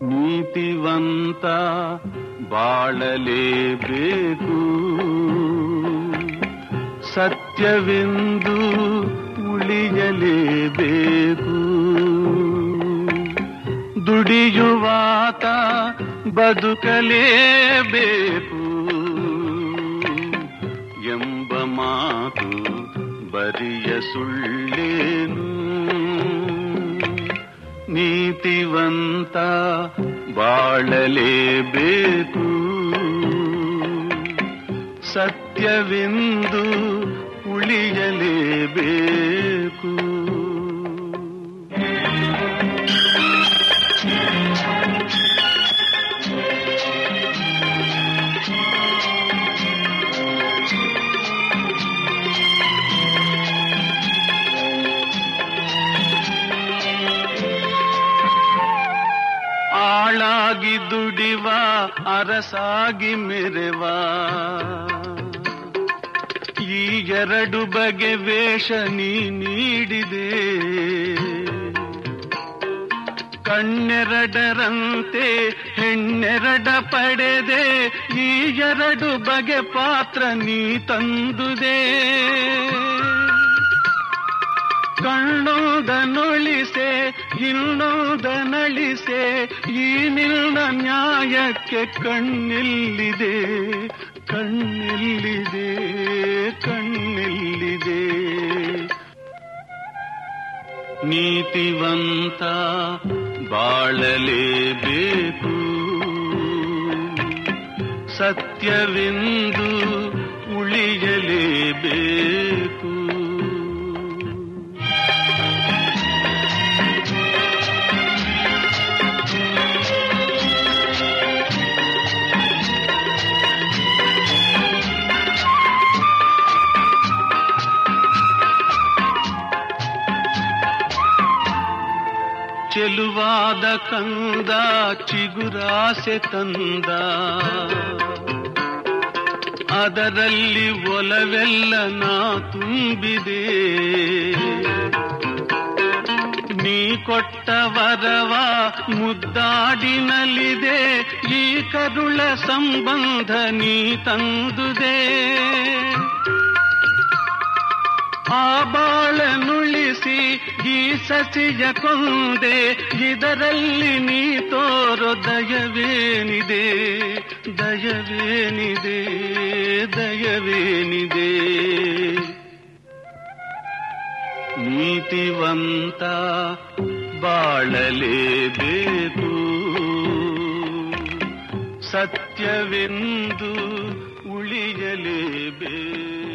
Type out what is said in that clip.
ನೀತಿವಂತ ಬಾಳಲೇಬೇಕು ಸತ್ಯವೆಂದು ಉಳಿಯಲೇಬೇಕು ದುಡಿಯುವಾತ ಬದುಕಲೇಬೇಕು ಎಂಬ ಮಾತು ಬರಿಯ ಸುಳ್ಳೇನು ನೀತಿವಂತ ಬಾಳಲೇಬೇಕು ಸತ್ಯವೆಂದು ಉಳಿಯಲೇಬೇಕು ಆಳಾಗಿ ದುಡಿವ ಅರಸಾಗಿ ಮೆರೆವ ಈ ಎರಡು ಬಗೆ ವೇಷ ನೀ ನೀಡಿದೆ ಕಣ್ಣೆರಡರಂತೆ ಹೆಣ್ಣೆರಡ ಪಡೆದೆ ಈ ಎರಡು ಬಗೆ ಪಾತ್ರ ನೀ ತಂದುದೆ ಕಣ್ಣೋದನೊಳಿಸೆ ಇನ್ನೋದನಳಿಸೆ ಈ ನಿನ್ನ ನ್ಯಾಯಕ್ಕೆ ಕಣ್ಣಿಲ್ಲಿದೆ ಕಣ್ಣಿಲ್ಲಿದೆ ಕಣ್ಣಿಲ್ಲಿದೆ ನೀತಿವಂತ ಬಾಳಲೇಬೇಕು ಸತ್ಯವೆಂದು ಉಳಿಯಲೇಬೇಕು ಚೆಲುವಾದ ಕಂದ ಚಿಗುರಾಸೆ ತಂದ ಅದರಲ್ಲಿ ಒಲವೆಲ್ಲ ನಾ ತುಂಬಿದೆ ನೀ ಕೊಟ್ಟ ವರವ ಮುದ್ದಾಡಿನಲ್ಲಿದೆ ಈ ಕರುಳ ಸಂಬಂಧ ನೀ ತಂದುದೆ ಆ ಬಾಳನುಳಿಸಿ ಈ ಸಸಿಯ ಕೊಂದೆ ಇದರಲ್ಲಿ ನೀ ತೋರೋ ದಯವೇನಿದೆ ದಯವೇನಿದೆ ದಯವೇನಿದೆ ನೀತಿವಂತ ಬಾಳಲೇಬೇಕು ಸತ್ಯವೆಂದು ಉಳಿಯಲೇಬೇಕು